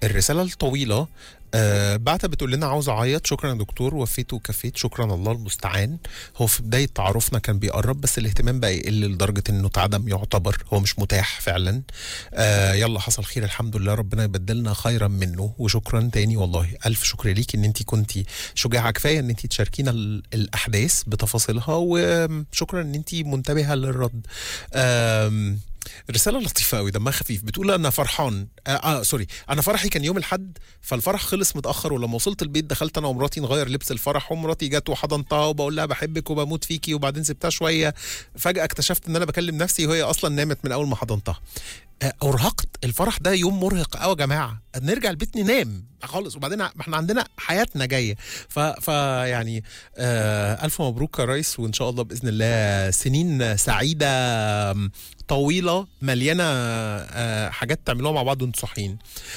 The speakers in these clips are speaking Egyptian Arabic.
الرسالة الطويلة آه بعتها بتقول لنا عاوز اعيط شكرا يا دكتور وفيت وكفيت شكرا الله المستعان هو في بداية تعارفنا كان بيقرب بس الاهتمام بقى يقل لدرجة انه اتعدم يعتبر هو مش متاح فعلا آه يلا حصل خير الحمد لله ربنا يبدلنا خيرا منه وشكرا تاني والله الف شكر ليك ان انت كنتي شجاعة كفاية ان انت تشاركينا ال- الاحداث بتفاصيلها وشكرا ان انت منتبهة للرد آم رسالة لطيفة قوي دمها خفيف بتقول أنا فرحان آه, آه سوري أنا فرحي كان يوم الحد فالفرح خلص متأخر ولما وصلت البيت دخلت أنا ومراتي نغير لبس الفرح ومراتي جت وحضنتها وبقول لها بحبك وبموت فيكي وبعدين سبتها شوية فجأة اكتشفت إن أنا بكلم نفسي وهي أصلا نامت من أول ما حضنتها آه، ارهقت الفرح ده يوم مرهق قوي يا جماعه نرجع البيت ننام خالص وبعدين ما احنا عندنا حياتنا جايه ف, ف يعني آه الف مبروك يا ريس وان شاء الله باذن الله سنين سعيده آم، طويله مليانه آه حاجات تعملوها مع بعض وانتوا صاحيين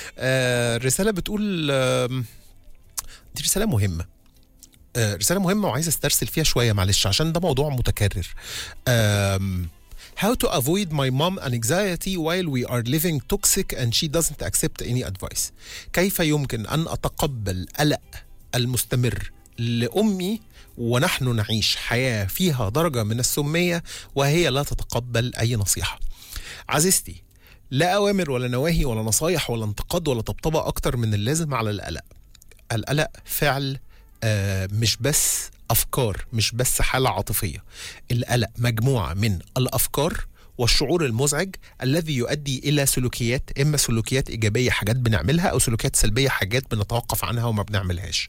آه رساله بتقول آم، دي رساله مهمه آه رساله مهمه وعايز استرسل فيها شويه معلش عشان ده موضوع متكرر آم How to avoid my mom an anxiety while we are living toxic and she doesn't accept any advice. كيف يمكن أن أتقبل قلق المستمر لأمي ونحن نعيش حياة فيها درجة من السمية وهي لا تتقبل أي نصيحة. عزيزتي لا أوامر ولا نواهي ولا نصايح ولا انتقاد ولا طبطبة أكتر من اللازم على القلق. القلق فعل آه، مش بس افكار مش بس حاله عاطفيه القلق مجموعه من الافكار والشعور المزعج الذي يؤدي الى سلوكيات اما سلوكيات ايجابيه حاجات بنعملها او سلوكيات سلبيه حاجات بنتوقف عنها وما بنعملهاش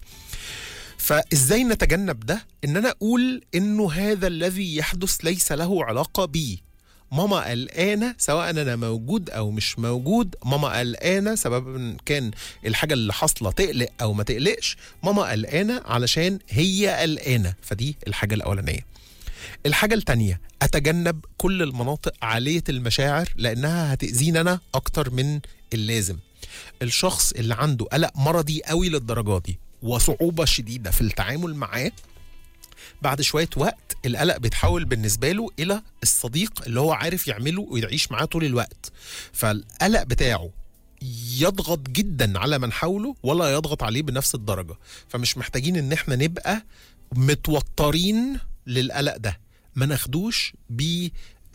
فازاي نتجنب ده ان انا اقول انه هذا الذي يحدث ليس له علاقه بي ماما قلقانه سواء انا موجود او مش موجود ماما قلقانه سبب كان الحاجه اللي حاصله تقلق او ما تقلقش ماما قلقانه علشان هي قلقانه فدي الحاجه الاولانيه الحاجة التانية أتجنب كل المناطق عالية المشاعر لأنها هتأذيني أنا أكتر من اللازم الشخص اللي عنده قلق مرضي قوي للدرجة دي وصعوبة شديدة في التعامل معاه بعد شوية وقت القلق بيتحول بالنسبة له إلى الصديق اللي هو عارف يعمله ويعيش معاه طول الوقت فالقلق بتاعه يضغط جدا على من حوله ولا يضغط عليه بنفس الدرجة فمش محتاجين ان احنا نبقى متوترين للقلق ده ما ناخدوش ب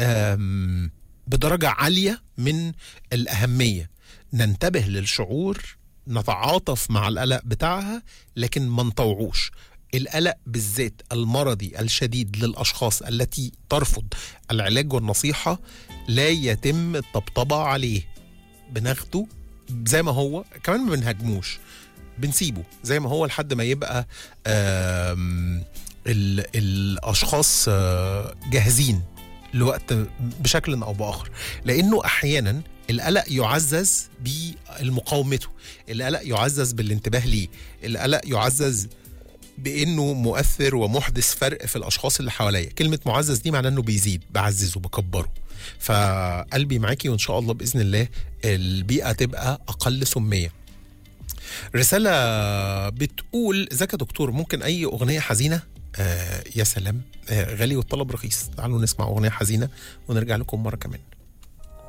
آم، بدرجة عالية من الأهمية ننتبه للشعور نتعاطف مع القلق بتاعها لكن ما نطوعوش القلق بالذات المرضي الشديد للأشخاص التي ترفض العلاج والنصيحة لا يتم الطبطبة عليه بناخده زي ما هو كمان ما بنهاجموش بنسيبه زي ما هو لحد ما يبقى آم، ال- الاشخاص آه، جاهزين لوقت بشكل او باخر لانه احيانا القلق يعزز بمقاومته القلق يعزز بالانتباه ليه القلق يعزز بانه مؤثر ومحدث فرق في الاشخاص اللي حواليا كلمه معزز دي معناه انه بيزيد بعززه بكبره فقلبي معاكي وان شاء الله باذن الله البيئه تبقى اقل سميه رسالة بتقول ازيك يا دكتور ممكن أي أغنية حزينة؟ آه يا سلام آه غالي والطلب رخيص تعالوا نسمع أغنية حزينة ونرجع لكم مرة كمان